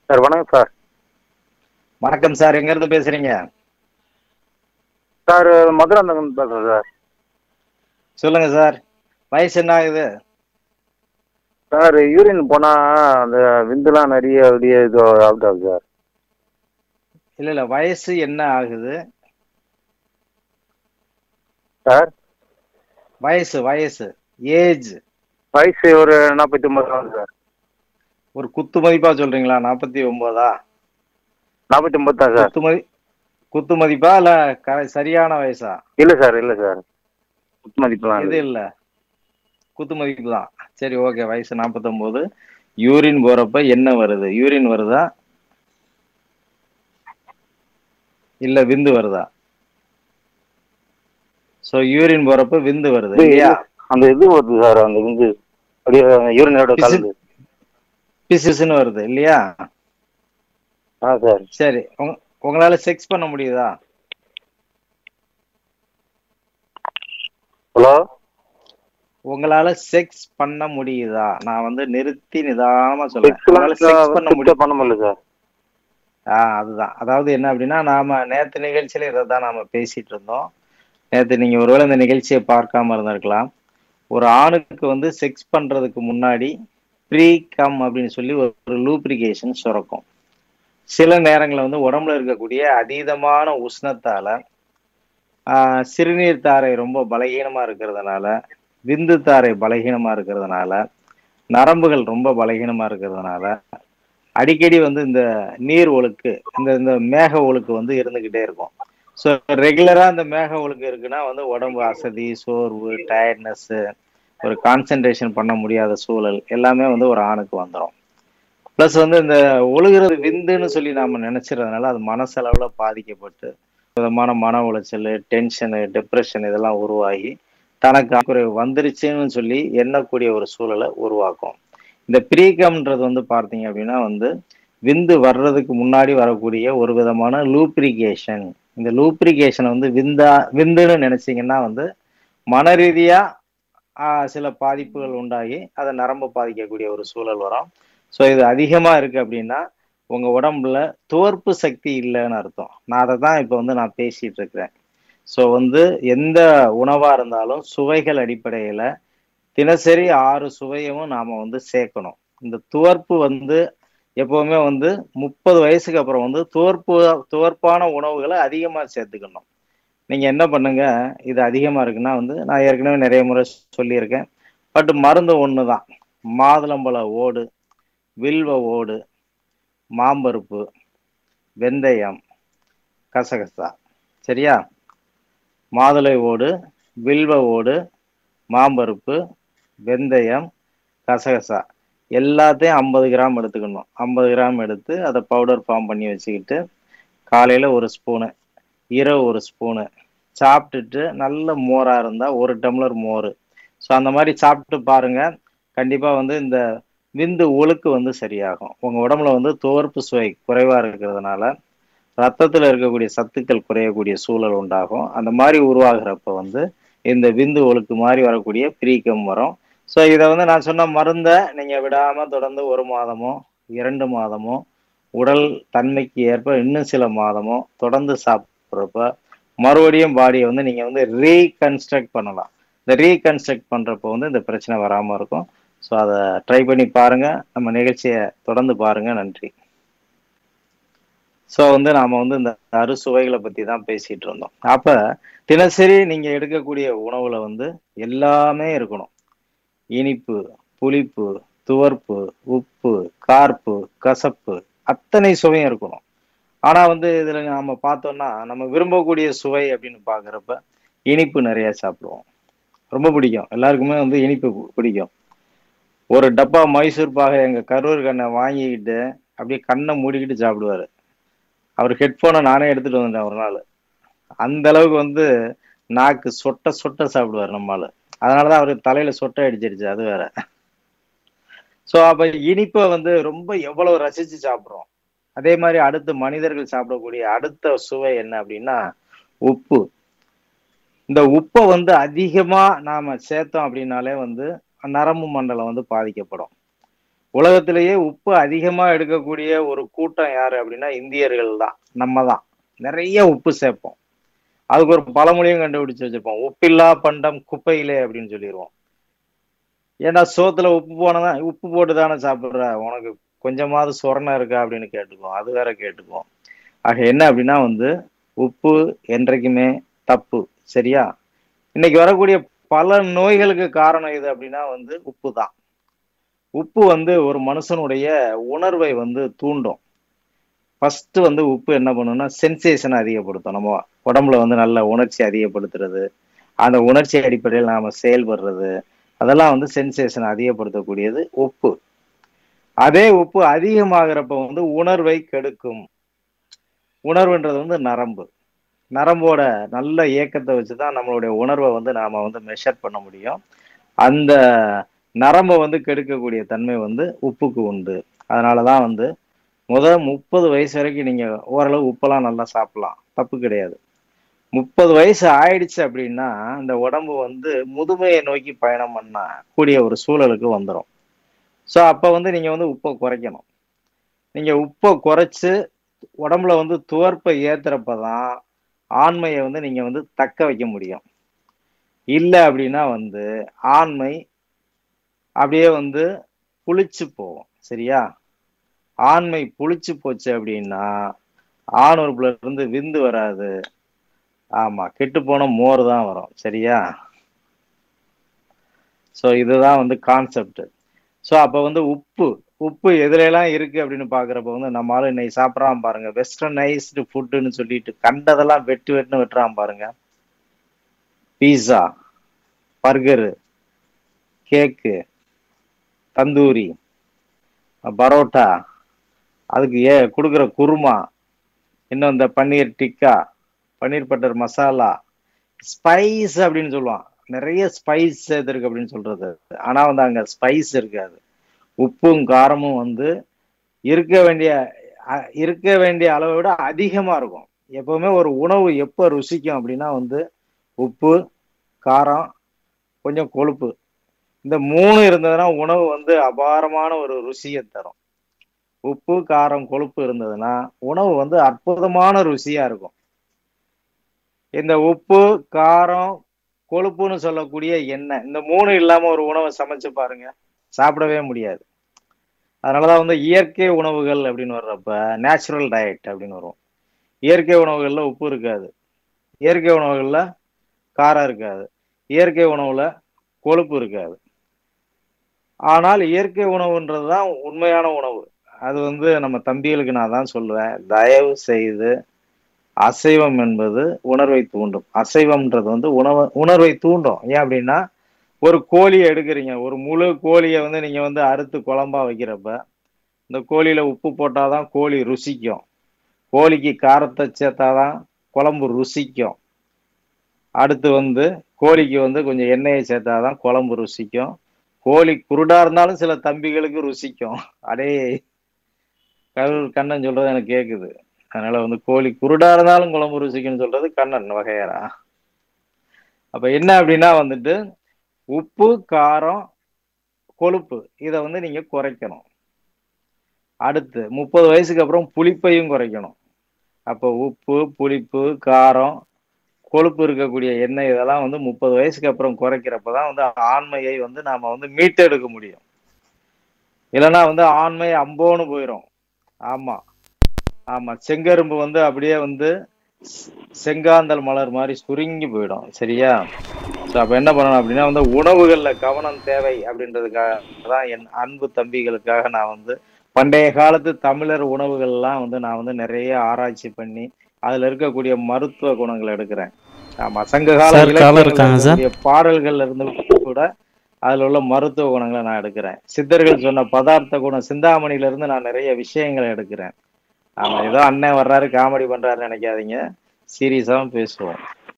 Sir வணக்கம் sir வணக்கம் sir எங்க இருந்து பேசுறீங்க சார் மதுராந்தகம் பேசுகிறேன் சார் சொல்லுங்க சார் வயசு என்ன ஆகுது சார் யூரின் போனால் அந்த விந்துலாம் நிறைய அப்படியே இது அவுட் ஆகுது சார் இல்ல இல்ல வயசு என்ன ஆகுது சார் வயசு வயசு ஏஜ் வயசு ஒரு நாற்பத்தி ஒம்பது ஆகுது சார் ஒரு குத்து மதிப்பா சொல்றீங்களா நாற்பத்தி ஒன்பதா நாற்பத்தி ஒம்பது தான் சார் குத்து மதி குத்து மதிப்பா இல்ல க- சரியான வயசா இல்லை சார் இல்லை சார் குத்து மதிப்பெலாம் இது இல்லை இல்ல குத்து மதிப்பு தான் சரி ஓகே வயசு 49 யூரின் போறப்ப என்ன வருது யூரின் வருதா இல்ல விந்து வருதா சோ யூரின் போறப்ப விந்து வருது இது இல்லையா அந்த இது வருது சார் அந்த விந்து அப்படியே யூரினோட கலந்து பிசிஸ்ன்னு வருது இல்லையா ஆ சார் சரி உங்க- உங்களால செக்ஸ் பண்ண முடியுதா ஹலோ உங்களால செக்ஸ் பண்ண முடியுதா நான் வந்து நிறுத்தி நிதானமா சொல்றேன் உங்களால செக்ஸ் பண்ண முடியும் பண்ண முடியல சார் ஆ அதுதான் அதாவது என்ன அப்படின்னா நாம நேத்து நிகழ்ச்சியில இதை தான் நாம பேசிட்டு இருந்தோம் நேத்து நீங்க ஒருவேளை இந்த நிகழ்ச்சியை பார்க்காம இருந்திருக்கலாம் ஒரு ஆணுக்கு வந்து செக்ஸ் பண்றதுக்கு முன்னாடி ப்ரீ கம் அப்படின்னு சொல்லி ஒரு லூப்ரிகேஷன் சுரக்கும் சில நேரங்களில் வந்து உடம்புல இருக்கக்கூடிய அதீதமான உஷ்ணத்தால ஆஹ், சிறுநீர் தாரை ரொம்ப பலகீனமா இருக்கிறதுனால விந்து தாரை பலகீனமா இருக்கிறதுனால நரம்புகள் ரொம்ப பலகீனமா இருக்கிறதுனால அடிக்கடி வந்து இந்த நீர் ஒழுக்கு இந்த இந்த மேக ஒழுக்கு வந்து இருந்துகிட்டே இருக்கும் ஸோ ரெகுலரா இந்த மேக ஒழுக்கு இருக்குன்னா வந்து உடம்பு அசதி சோர்வு டயர்ட்னஸ் ஒரு கான்சென்ட்ரேஷன் பண்ண முடியாத சூழல் எல்லாமே வந்து ஒரு ஆணுக்கு வந்துடும் ப்ளஸ் வந்து இந்த ஒழுகிறது விந்துன்னு சொல்லி நாம நினைச்சிறதுனால அது மனசளவுல பாதிக்கப்பட்டு விதமான மன உளைச்சல் டென்ஷனு டிப்ரெஷன் இதெல்லாம் உருவாகி தனக்கு குறைவு வந்துருச்சுன்னு சொல்லி எண்ணக்கூடிய ஒரு சூழலை உருவாக்கும் இந்த ப்ரீகம்ன்றது வந்து பார்த்தீங்க அப்படின்னா வந்து விந்து வர்றதுக்கு முன்னாடி வரக்கூடிய ஒரு விதமான லூப்ரிகேஷன் இந்த லூப்ரிகேஷன் வந்து விந்தா விந்துன்னு நினைச்சீங்கன்னா வந்து மன ரீதியா ஆஹ், சில பாதிப்புகள் உண்டாகி அதை நரம்பு பாதிக்கக்கூடிய ஒரு சூழல் வரும் ஸோ இது அதிகமா இருக்கு அப்படின்னா உங்க உடம்புல தோற்பு சக்தி இல்லைன்னு அர்த்தம் நான் அதை தான் இப்போ வந்து நான் பேசிட்டு இருக்கிறேன் ஸோ வந்து எந்த உணவா இருந்தாலும் சுவைகள் அடிப்படையில தினசரி ஆறு சுவையும் நாம வந்து சேர்க்கணும் இந்த துவர்ப்பு வந்து எப்பவுமே வந்து முப்பது வயசுக்கு அப்புறம் வந்து துவர்ப்பு துவர்ப்பான உணவுகளை அதிகமா சேர்த்துக்கணும் நீங்க என்ன பண்ணுங்க இது அதிகமா இருக்குன்னா வந்து நான் ஏற்கனவே நிறைய முறை சொல்லியிருக்கேன் பட் மருந்து ஒன்று தான் மாதுளம்பழ ஓடு வில்வ ஓடு மாம்பருப்பு வெந்தயம் கசகசா சரியா மாதுளை ஓடு வில்வ ஓடு மாம்பருப்பு வெந்தயம் கசகசா எல்லாத்தையும் ஐம்பது கிராம் எடுத்துக்கணும் ஐம்பது கிராம் எடுத்து அதை பவுடர் ஃபார்ம் பண்ணி வச்சுக்கிட்டு காலையில் ஒரு ஸ்பூனு இரவு ஒரு ஸ்பூனு சாப்பிட்டுட்டு நல்ல மோராக இருந்தால் ஒரு டம்ளர் மோர் ஸோ அந்த மாதிரி சாப்பிட்டு பாருங்க கண்டிப்பாக வந்து இந்த விந்து ஒழுக்கு வந்து சரியாகும் உங்கள் உடம்புல வந்து துவர்ப்பு சுவை குறைவாக இருக்கிறதுனால ரத்தத்தில் இருக்கக்கூடிய சத்துக்கள் குறையக்கூடிய சூழல் உண்டாகும் அந்த மாதிரி உருவாகிறப்ப வந்து இந்த விந்து ஒழுக்கு மாதிரி வரக்கூடிய பிரீக்கம் வரும் ஸோ இதை வந்து நான் சொன்ன மருந்தை நீங்கள் விடாமல் தொடர்ந்து ஒரு மாதமோ இரண்டு மாதமோ உடல் தன்மைக்கு ஏற்ப இன்னும் சில மாதமோ தொடர்ந்து சாப்பிட்றப்ப மறுபடியும் பாடியை வந்து நீங்கள் வந்து ரீகன்ஸ்ட்ரக்ட் பண்ணலாம் இந்த ரீகன்ஸ்ட்ரக்ட் பண்ணுறப்போ வந்து இந்த பிரச்சனை வராமல் இருக்கும் ஸோ அதை ட்ரை பண்ணி பாருங்க நம்ம நிகழ்ச்சியை தொடர்ந்து பாருங்க நன்றி ஸோ வந்து நாம வந்து இந்த அறுசுவைகளை பத்தி தான் பேசிட்டு இருந்தோம் அப்ப தினசரி நீங்க எடுக்கக்கூடிய உணவுல வந்து எல்லாமே இருக்கணும் இனிப்பு புளிப்பு துவர்ப்பு உப்பு கார்ப்பு கசப்பு அத்தனை சுவையும் இருக்கணும் ஆனா வந்து இதுல நாம பார்த்தோம்னா நம்ம விரும்பக்கூடிய சுவை அப்படின்னு பாக்குறப்ப இனிப்பு நிறைய சாப்பிடுவோம் ரொம்ப பிடிக்கும் எல்லாருக்குமே வந்து இனிப்பு பு- பிடிக்கும் ஒரு டப்பா மைசூர் பாக எங்க கரூர் கண்ணை வாங்கிக்கிட்டு அப்படியே கண்ணை மூடிக்கிட்டு சாப்பிடுவாரு அவர் ஹெட்ஃபோனை நானே எடுத்துட்டு வந்தேன் ஒரு நாள் அந்த அளவுக்கு வந்து நாக்கு சொட்ட சொட்ட சாப்பிடுவார் நம்மால அதனாலதான் அவருக்கு தலையில சொட்டை அடிச்சிருச்சு அது வேற சோ அப்ப இனிப்பை வந்து ரொம்ப எவ்வளவு ரசிச்சு சாப்பிடுறோம் அதே மாதிரி அடுத்து மனிதர்கள் சாப்பிடக்கூடிய அடுத்த சுவை என்ன அப்படின்னா உப்பு இந்த உப்பை வந்து அதிகமா நாம சேர்த்தோம் அப்படின்னாலே வந்து நரம்பு மண்டலம் வந்து பாதிக்கப்படும் உலகத்திலேயே உப்பு அதிகமா எடுக்கக்கூடிய ஒரு கூட்டம் யாரு அப்படின்னா இந்தியர்கள் தான் நம்ம தான் நிறைய உப்பு சேர்ப்போம் அதுக்கு ஒரு பழமொழியும் கண்டுபிடிச்சு வச்சிருப்போம் உப்பில்லா பண்டம் குப்பையிலே அப்படின்னு சொல்லிடுவோம் ஏன்னா சோத்துல உப்பு போனதான் உப்பு போட்டு தானே சாப்பிடுற உனக்கு கொஞ்சமாவது சொரணம் இருக்கா அப்படின்னு கேட்டுக்குவோம் அது வேற கேட்டுக்குவோம் ஆக என்ன அப்படின்னா வந்து உப்பு என்றைக்குமே தப்பு சரியா இன்னைக்கு வரக்கூடிய பல நோய்களுக்கு காரணம் எது அப்படின்னா வந்து உப்பு தான் உப்பு வந்து ஒரு மனுஷனுடைய உணர்வை வந்து தூண்டும் ஃபர்ஸ்ட் வந்து உப்பு என்ன பண்ணும்னா சென்சேஷனை அதிகப்படுத்தும் நம்ம உடம்புல வந்து நல்ல உணர்ச்சி அதிகப்படுத்துறது அந்த உணர்ச்சி அடிப்படையில் நாம செயல்படுறது அதெல்லாம் வந்து சென்சேஷனை அதிகப்படுத்தக்கூடியது உப்பு அதே உப்பு அதிகமாகிறப்ப வந்து உணர்வை கெடுக்கும் உணர்வுன்றது வந்து நரம்பு நரம்போட நல்ல இயக்கத்தை வச்சு தான் நம்மளுடைய உணர்வை வந்து நாம வந்து மெஷர் பண்ண முடியும் அந்த நரம்பை வந்து கெடுக்கக்கூடிய தன்மை வந்து உப்புக்கு உண்டு அதனால தான் வந்து முதல் முப்பது வயசு வரைக்கும் நீங்க ஓரளவு உப்பெல்லாம் நல்லா சாப்பிடலாம் தப்பு கிடையாது முப்பது வயசு ஆயிடுச்சு அப்படின்னா இந்த உடம்பு வந்து முதுமையை நோக்கி பயணம் பண்ண கூடிய ஒரு சூழலுக்கு வந்துடும் ஸோ அப்போ வந்து நீங்க வந்து உப்பை குறைக்கணும் நீங்க உப்பை குறைச்சு உடம்புல வந்து துவர்ப்பை ஏத்துறப்பதான் ஆண்மையை வந்து நீங்க வந்து தக்க வைக்க முடியும் இல்லை அப்படின்னா வந்து ஆண்மை அப்படியே வந்து புளிச்சு போகும் சரியா ஆண்மை புளிச்சு போச்சு அப்படின்னா ஆண் உறுப்புல இருந்து விந்து வராது ஆமா கெட்டு போன மோர் தான் வரும் சரியா ஸோ இதுதான் வந்து கான்செப்ட் ஸோ அப்போ வந்து உப்பு உப்பு எதுல எல்லாம் இருக்கு அப்படின்னு பாக்குறப்ப வந்து நம்மளால இன்னைக்கு சாப்பிட்றான் பாருங்க வெஸ்டர்னைஸ்டு ஃபுட்டுன்னு சொல்லிட்டு கண்டதெல்லாம் வெட்டு வெட்டுன்னு வெட்டுறான் பாருங்க pizza burger cake tandoori parotta அதுக்கு ஏ கொடுக்குற குருமா இன்னும் இந்த பன்னீர் டிக்கா பன்னீர் பட்டர் மசாலா ஸ்பைஸ் அப்படின்னு சொல்லுவான் நிறைய ஸ்பைஸ் சேர்த்துருக்கு அப்படின்னு சொல்றது ஆனா வந்து அங்க ஸ்பைஸ் இருக்காது உப்பும் காரமும் வந்து இருக்க வேண்டிய அ- இருக்க வேண்டிய அளவை விட அதிகமா இருக்கும் எப்பவுமே ஒரு உணவு எப்போ ருசிக்கும் அப்படின்னா வந்து உப்பு காரம் கொஞ்சம் கொழுப்பு இந்த மூணு இருந்ததுன்னா உணவு வந்து அபாரமான ஒரு ருசியை தரும் உப்பு காரம் கொழுப்பு இருந்ததுன்னா உணவு வந்து அற்புதமான ருசியா இருக்கும் இந்த உப்பு காரம் கொழுப்புன்னு சொல்லக்கூடிய எண்ணெய் இந்த மூணு இல்லாம ஒரு உணவை சமைச்சு பாருங்க சாப்பிடவே முடியாது அதனாலதான் வந்து இயற்கை உணவுகள் அப்படின்னு வர்றப்ப நேச்சுரல் டயட் அப்படின்னு வரும் இயற்கை உணவுகள்ல உப்பு இருக்காது இயற்கை உணவுகள்ல காரம் இருக்காது இயற்கை உணவுல கொழுப்பு இருக்காது ஆனால் இயற்கை உணவுன்றது தான் உண்மையான உணவு அது வந்து நம்ம தம்பிகளுக்கு நான் தான் சொல்லுவேன் தயவு செய்து அசைவம் என்பது உணர்வை தூண்டும் அசைவம்ன்றது வந்து உணவு உணர்வை தூண்டும் ஏன் அப்படின்னா ஒரு கோழியை எடுக்கிறீங்க ஒரு முழு கோழியை வந்து நீங்க வந்து அறுத்து குழம்பா வைக்கிறப்ப இந்த கோழியில உப்பு போட்டாதான் கோழி ருசிக்கும் கோழிக்கு காரத்தை சேர்த்தாதான் குழம்பு ருசிக்கும் அடுத்து வந்து கோழிக்கு வந்து கொஞ்சம் எண்ணெயை சேர்த்தாதான் குழம்பு ருசிக்கும் கோழி குருடா இருந்தாலும் சில தம்பிகளுக்கு ருசிக்கும் அடே கடவுள் கண்ணன் சொல்றது எனக்கு கேக்குது அதனால வந்து கோழி குருடா இருந்தாலும் குழம்பு ருசிக்குன்னு சொல்றது கண்ணன் வகையறா அப்ப என்ன அப்படின்னா வந்துட்டு உப்பு காரம் கொழுப்பு இதை வந்து நீங்க குறைக்கணும் அடுத்து முப்பது வயசுக்கு அப்புறம் புளிப்பையும் குறைக்கணும் அப்போ உப்பு புளிப்பு காரம் கொழுப்பு இருக்கக்கூடிய எண்ணெய் இதெல்லாம் வந்து முப்பது வயசுக்கு அப்புறம் குறைக்கிறப்ப தான் வந்து ஆண்மையை வந்து நாம வந்து மீட்டெடுக்க முடியும் இல்லைன்னா வந்து ஆண்மை அம்போன்னு போயிடும் ஆமா ஆமா செங்கரும்பு வந்து அப்படியே வந்து செ- செங்காந்தல் மலர் மாதிரி சுருங்கி போயிடும் சரியா ஸோ அப்போ என்ன பண்ணணும் அப்படின்னா வந்து உணவுகள்ல கவனம் தேவை அப்படின்றதுக்காக தான் என் அன்பு தம்பிகளுக்காக நான் வந்து பண்டைய காலத்து தமிழர் உணவுகள்லாம் வந்து நான் வந்து நிறைய ஆராய்ச்சி பண்ணி அதுல இருக்கக்கூடிய மருத்துவ குணங்களை எடுக்கிறேன் ஆமா சங்க கால சார், caller இலக்கியங்கள்ல இருக்காங்க சார். இருக்கக்கூடிய பாடல்கள்ல இருந்து கூட அதுல உள்ள மருத்துவ குணங்களை நான் எடுக்கிறேன் சித்தர்கள் சொன்ன பதார்த்த குணம் சிந்தாமணியில இருந்து நான் நிறைய விஷயங்களை எடுக்கிறேன் ஆமா ஏதோ அண்ணன் வர்றாரு காமெடி பண்றாருன்னு நினைக்காதீங்க சீரியஸாவும் பேசுவோம்